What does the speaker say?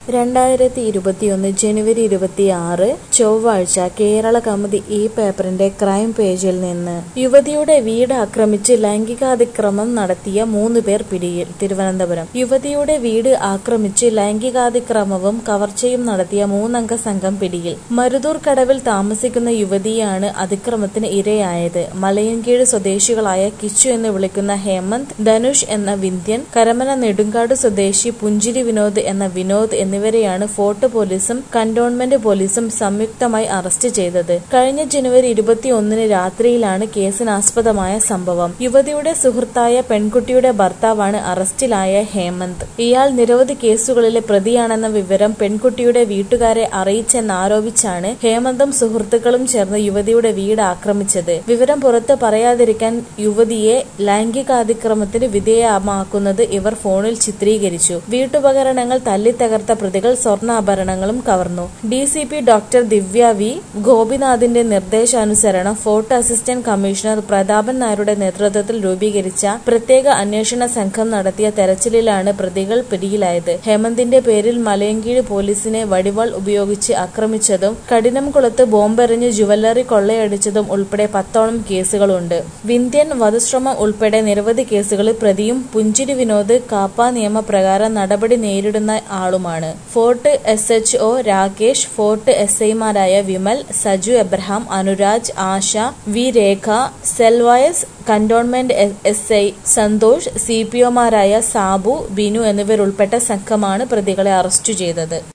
രണ്ടായിരത്തി ഇരുപത്തിയൊന്ന് ജനുവരി ഇരുപത്തിയാറ് ചൊവ്വാഴ്ച കേരള കൗമുദി ഈ പേപ്പറിന്റെ ക്രൈം പേജിൽ നിന്ന് യുവതിയുടെ വീട് ആക്രമിച്ച് ലൈംഗികാതിക്രമം നടത്തിയ മൂന്ന് പേർ പിടിയിൽ തിരുവനന്തപുരം യുവതിയുടെ വീട് ആക്രമിച്ച് ലൈംഗികാതിക്രമവും കവർച്ചയും നടത്തിയ മൂന്നംഗ സംഘം പിടിയിൽ മരുതൂർ കടവിൽ താമസിക്കുന്ന യുവതിയാണ് അതിക്രമത്തിന് ഇരയായത് മലയൻകീഴ് സ്വദേശികളായ കിച്ചു എന്ന് വിളിക്കുന്ന ഹേമന്ത് ധനുഷ് എന്ന വിന്ധ്യൻ കരമന നെടുങ്കാട് സ്വദേശി പുഞ്ചിരി വിനോദ് എന്ന വിനോദ് എന്നിവരെയാണ് ഫോർട്ട് പോലീസും കന്റോൺമെന്റ് പോലീസും സംയുക്തമായി അറസ്റ്റ് ചെയ്തത് കഴിഞ്ഞ ജനുവരി ഇരുപത്തിയൊന്നിന് രാത്രിയിലാണ് കേസിനാസ്പദമായ സംഭവം യുവതിയുടെ സുഹൃത്തായ പെൺകുട്ടിയുടെ ഭർത്താവാണ് അറസ്റ്റിലായ ഹേമന്ത് ഇയാൾ നിരവധി കേസുകളിലെ പ്രതിയാണെന്ന വിവരം പെൺകുട്ടിയുടെ വീട്ടുകാരെ അറിയിച്ചെന്നാരോപിച്ചാണ് ഹേമന്തും സുഹൃത്തുക്കളും ചേർന്ന് യുവതിയുടെ വീട് ആക്രമിച്ചത് വിവരം പുറത്ത് പറയാതിരിക്കാൻ യുവതിയെ ലൈംഗികാതിക്രമത്തിന് വിധേയമാക്കുന്നത് ഇവർ ഫോണിൽ ചിത്രീകരിച്ചു വീട്ടുപകരണങ്ങൾ തല്ലിത്തകർത്ത പ്രതികൾ സ്വർണ്ണാഭരണങ്ങളും കവർന്നു D C P doctor Divya V ഗോപിനാഥിന്റെ നിർദ്ദേശാനുസരണം ഫോർട്ട് അസിസ്റ്റന്റ് കമ്മീഷണർ പ്രതാപൻ നായരുടെ നേതൃത്വത്തിൽ രൂപീകരിച്ച പ്രത്യേക അന്വേഷണ സംഘം നടത്തിയ തെരച്ചിലിലാണ് പ്രതികൾ പിടിയിലായത് ഹേമന്തിന്റെ പേരിൽ മലയങ്കീഴ് പോലീസിനെ വടിവാൾ ഉപയോഗിച്ച് ആക്രമിച്ചതും കഠിനംകുളത്ത് ബോംബെറിഞ്ഞ് ജുവല്ലറി കൊള്ളയടിച്ചതും ഉൾപ്പെടെ പത്തോളം കേസുകളുണ്ട് വിന്ധ്യൻ വധശ്രമം ഉൾപ്പെടെ നിരവധി കേസുകളിൽ പ്രതിയും പുഞ്ചിരി വിനോദ് കാപ്പ നിയമപ്രകാരം നടപടി നേരിടുന്ന ആളുമാണ് fort S H O Rakesh fort S ഐമാരായ Vimal Saju Abraham Anuraj Asha V Rekha Selvayas cantonment S I Santhosh C P ഒമാരായ സാബു ബിനു എന്നിവരുൾപ്പെട്ട സംഘമാണ് പ്രതികളെ അറസ്റ്റ് ചെയ്തത്